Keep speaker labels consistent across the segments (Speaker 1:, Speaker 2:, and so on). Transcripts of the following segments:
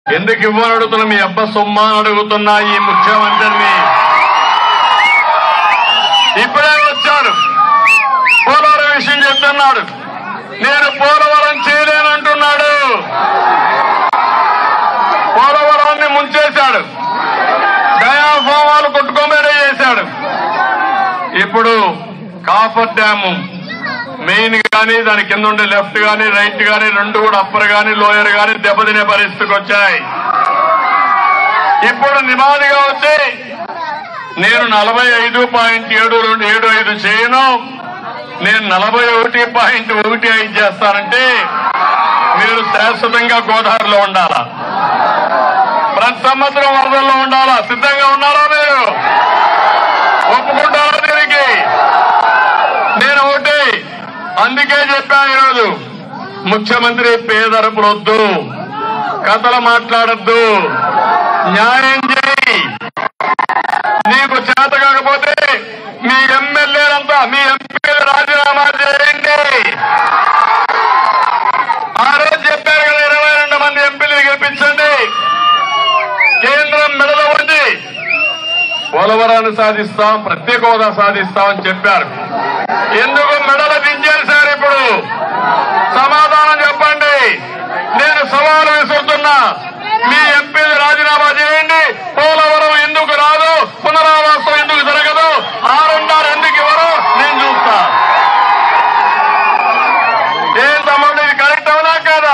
Speaker 1: ఎందుకు ఇవ్వని అడుగుతున్నా మీ అబ్బ సొమ్మ అని అడుగుతున్నా ఈ ముఖ్యమంత్రిని ఇప్పుడే వచ్చాడు పోలవరం విషయం చెప్తున్నాడు నేను పోలవరం చేయలేనంటున్నాడు పోలవరాన్ని ముంచేశాడు దయాభావాలు కొట్టుకోమేడే చేశాడు ఇప్పుడు కాఫర్ డ్యాము మెయిన్ గాని దాని కింద ఉండే లెఫ్ట్ గాని రైట్ గాని రెండు కూడా అప్పర్ గాని లోయర్ గాని దెబ్బతినే పరిస్థితికి వచ్చాయి ఇప్పుడు నిమాదిగా వచ్చి నేను నలభై ఐదు పాయింట్ ఏడు రెండు ఏడు ఐదు చేయను నేను నలభై ఒకటి పాయింట్ ఒకటి ఐదు చేస్తానంటే మీరు శాశ్వతంగా గోదావరిలో ఉండాలా ప్రతి సంవత్సరం వరదల్లో ఉండాలా సిద్ధంగా ఉన్నారా మీరు ఒప్పుకుంటారా దీనికి నేను ఒకటి అందుకే చెప్పాను ఈరోజు ముఖ్యమంత్రి పేదరపులు వద్దు కథలు మాట్లాడద్దు న్యాయం చేయి నీకు చేత కాకపోతే మీ ఎమ్మెల్యేలంతా మీ ఎంపీలు రాజీనామా చేయండి ఆ రోజు చెప్పారు కదా ఇరవై రెండు మంది ఎంపీలు గెలిపించండి కేంద్రం మెడలో ఉంది పోలవరాన్ని సాధిస్తాం ప్రత్యేక హోదా సాధిస్తామని చెప్పారు ఎందుకు మెడలు దించేశారు ఇప్పుడు సమాధానం చెప్పండి నేను సవాలు విసురుతున్నా మీ ఎంపీలు రాజీనామా చేయండి పోలవరం ఎందుకు రాదు పునరావాసం ఎందుకు జరగదు ఆరున్నర ఎందుకు ఇవ్వరు నేను చూస్తా ఏం తమ్ముడు ఇది కరెక్ట్ అవునా కాదా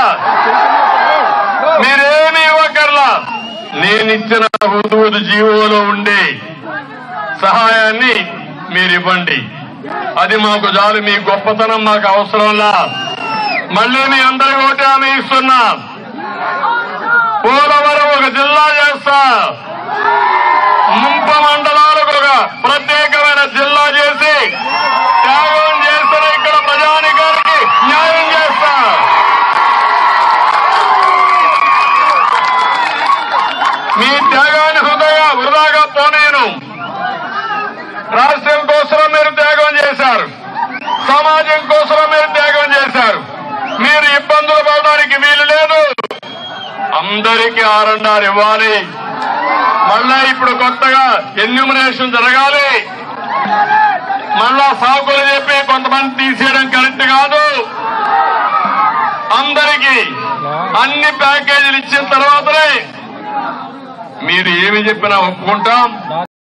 Speaker 1: మీరేమి ఇవ్వకర్లా నేనిచ్చిన హుదూదు జీవోలో ఉండే సహాయాన్ని మీరు ఇవ్వండి అది మాకు చాలు మీ గొప్పతనం మాకు అవసరంలా మళ్ళీ మీ అందరి ఒకటి హామీ ఇస్తున్నా పోలవరం ఒక జిల్లా చేస్తా ముంప మండలాలకు ఒక ప్రత్యేకమైన జిల్లా చేసి త్యాగం చేసిన ఇక్కడ ప్రజానికానికి న్యాయం చేస్తా మీ త్యాగాన్ని హృదయ వృధాగా పోనేను రాష్ట్రం కోసం మీరు త్యాగం చేశారు సమాజం కోసం మీరు త్యాగం చేశారు మీరు ఇబ్బందులు పడడానికి వీలు లేదు అందరికీ ఆర్ఎన్ఆర్ ఇవ్వాలి మళ్ళా ఇప్పుడు కొత్తగా ఎన్యూమినేషన్ జరగాలి మళ్ళా సాకులు చెప్పి కొంతమంది తీసేయడం కరెక్ట్ కాదు అందరికీ అన్ని ప్యాకేజీలు ఇచ్చిన తర్వాతనే మీరు ఏమి చెప్పినా ఒప్పుకుంటాం